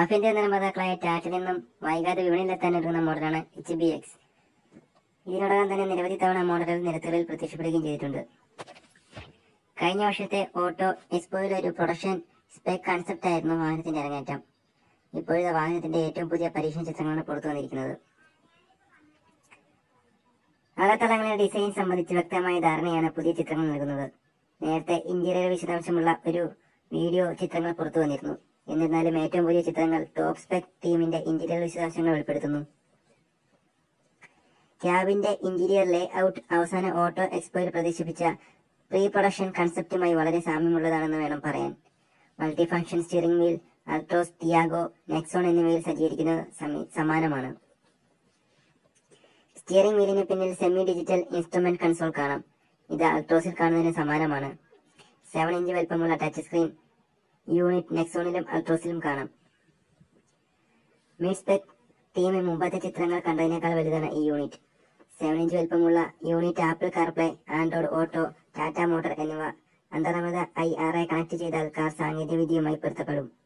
ആഭ്യന്തര നിർമ്മാതാക്കളായ ടാറ്റയിൽ നിന്നും വൈകാതെ വിപണിയിലെത്താൻ ഒരുങ്ങുന്ന മോഡലാണ് എച്ച് ബി എക്സ് ഇതിനോടകം തന്നെ നിരവധി തവണ മോഡലുകൾ നിരത്തുകളിൽ പ്രത്യക്ഷപ്പെടുകയും ചെയ്തിട്ടുണ്ട് കഴിഞ്ഞ വർഷത്തെ ഓട്ടോ എക്സ്പോയിൽ ഒരു പ്രൊഡക്ഷൻ സ്പെക് കൺസെപ്റ്റ് ആയിരുന്നു വാഹനത്തിന്റെ അരങ്ങേറ്റം ഇപ്പോഴത്തെ വാഹനത്തിന്റെ ഏറ്റവും പുതിയ പരീക്ഷണ ചിത്രങ്ങളാണ് പുറത്തു വന്നിരിക്കുന്നത് അകത്തളങ്ങളുടെ ഡിസൈൻ സംബന്ധിച്ച് വ്യക്തമായ ധാരണയാണ് പുതിയ ചിത്രങ്ങൾ നൽകുന്നത് നേരത്തെ ഇന്റീരിയർ വിശദാംശമുള്ള ഒരു വീഡിയോ ചിത്രങ്ങൾ പുറത്തു വന്നിരുന്നു എന്നിരുന്നാലും ഏറ്റവും പുതിയ ചിത്രങ്ങൾ ടോപ്പ് സ്പെക് ടീമിന്റെ ഇന്റീരിയർ വിശദാംശങ്ങൾ ഉൾപ്പെടുത്തുന്നു ക്യാബിന്റെ ഇന്റീരിയർ ലേ ഔട്ട് അവസാന ഓട്ടോ എക്സ്പോയിൽ പ്രദർശിപ്പിച്ച പ്രീ പ്രൊഡക്ഷൻ കൺസെപ്റ്റുമായി വളരെ സാമ്യമുള്ളതാണെന്ന് വേണം പറയാൻ multi function steering wheel Altroz Tiago Nexon എന്നിവയിൽ സജ്ജീകരിക്കുന്നത് സമി- സമാനമാണ് സ്റ്റിയറിംഗ് വീലിന് പിന്നിൽ സെമി ഡിജിറ്റൽ ഇൻസ്ട്രുമെന്റ് കൺസോൾ കാണാം ഇത് അൾട്രോസിൽ കാണുന്നതിന് സമാനമാണ് സെവൻ ഇഞ്ച് വലുപ്പമുള്ള ടച്ച് സ്ക്രീൻ യൂണിറ്റ് നെക്സോണിലും അൾട്രോസിലും കാണാം മിഡ്സ്പെക് ടീം മുമ്പത്തെ ചിത്രങ്ങൾ കണ്ടതിനേക്കാൾ വലുതാണ് ഈ യൂണിറ്റ് സെവൻ ഇഞ്ച് വലുപ്പമുള്ള unit Apple CarPlay Android Auto Tata motor എന്നിവ അന്തർനിർമ്മിത ഐ ആർ ഐ കണക്ട് ചെയ്താൽ കാർ സാങ്കേതിക വിദ്യയുമായി പൊരുത്തപ്പെടും